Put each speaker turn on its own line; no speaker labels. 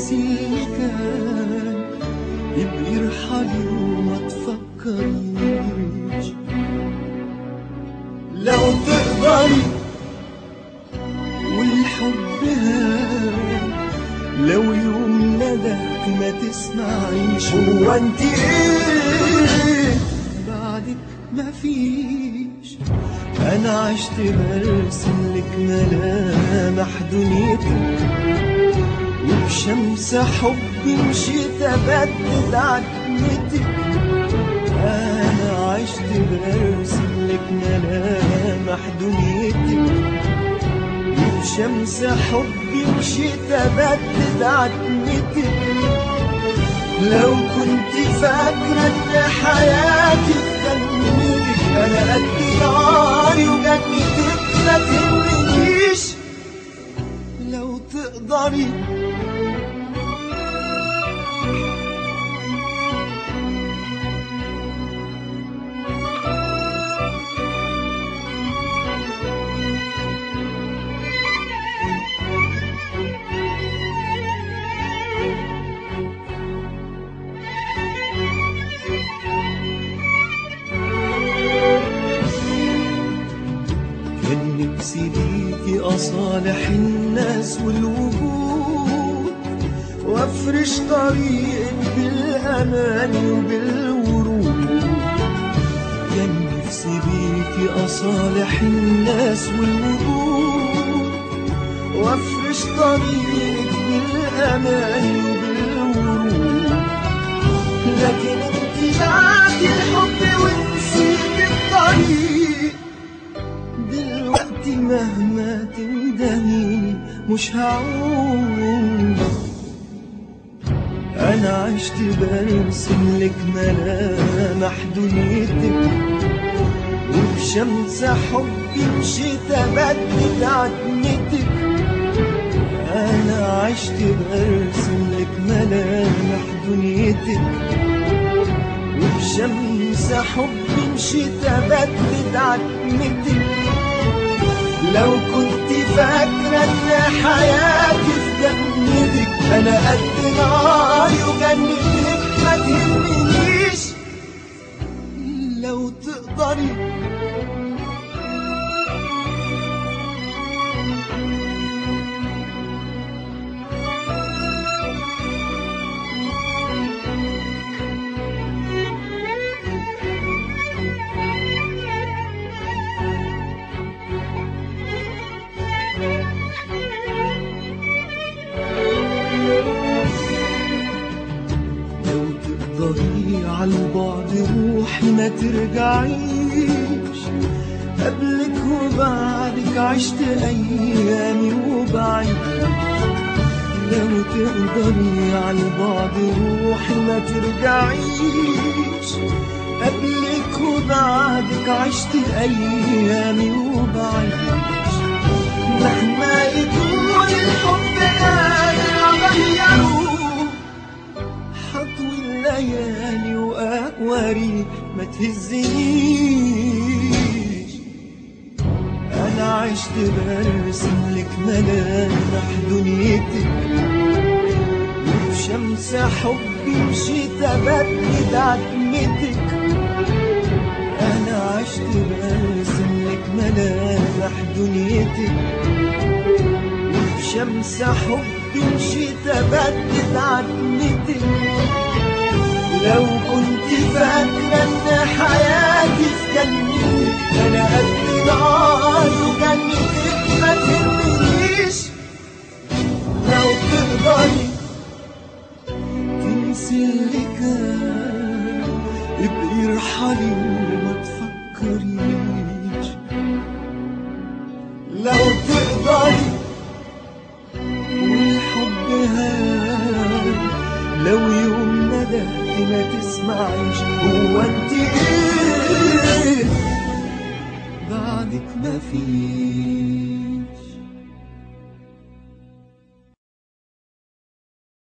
تنسي اللي كان يبقى يرحلي وما تفكريش لو تقدري والحب هان لو يوم ندهت ما تسمعيش هو انت ايه بعدك ما فيش انا عشت برسم لك ملامح دنيتك وبشمس حبي مشيت ابدد عتمتك انا عشت برسم لك ملامح دنيتك وبشمس حبي مشيت ابدد عتمتك لو كنت فاكرة ان حياتي في جنتك انا قد ناري وجنتك ما تهمنيش لو تقدري كان نفسي ليكي أصالح الناس والوجود وافرش طريقك بالأمان وبالورود كان نفسي بيكي أصالح الناس والوجود وافرش طريقك بالأمان وبالورود لكن انت بعتي الحب ونسيت الطريق دلوقتي مهما تندهي مش هعود انا عشت برسم لك ملامح دنيتك وبشمس حبي مشيت ابدد عتمتك انا عشت برسم لك ملامح دنيتك وبشمس حبي مشيت ابدد عتمتك لو كنت فاكرة ان حياتي في جنتك انا قد ناري وجنتك ما تهمنيش لو تقدري لو تقدري عالبعد روحي ما ترجعيش قبلك وبعدك عشت ايامي وبعيد لو تقدري عالبعد روحي ما ترجعيش قبلك وبعدك عشت ايامي وبعيش مهما يكون الحب قادر اغيره حطوي الليالي وأقواري ما تهزنيش أنا عشت برسم لك ملامح دنيتك وبشمس حبي مشيت أبدد عتمتك أنا عشت برسم لك ملامح دنيتك وبشمس حبي مشيت أبدد عتمتك لو كنت فاكرة إن حياتي في جنتك أنا قد ناري وجنتك ما تهمنيش لو تقدري تنسي اللي كان ابقي ارحلي وما تفكريش لو تقدري والحب هان لو يوم ندهت ما تسمعيش هو انت ايه بعدك ما فيش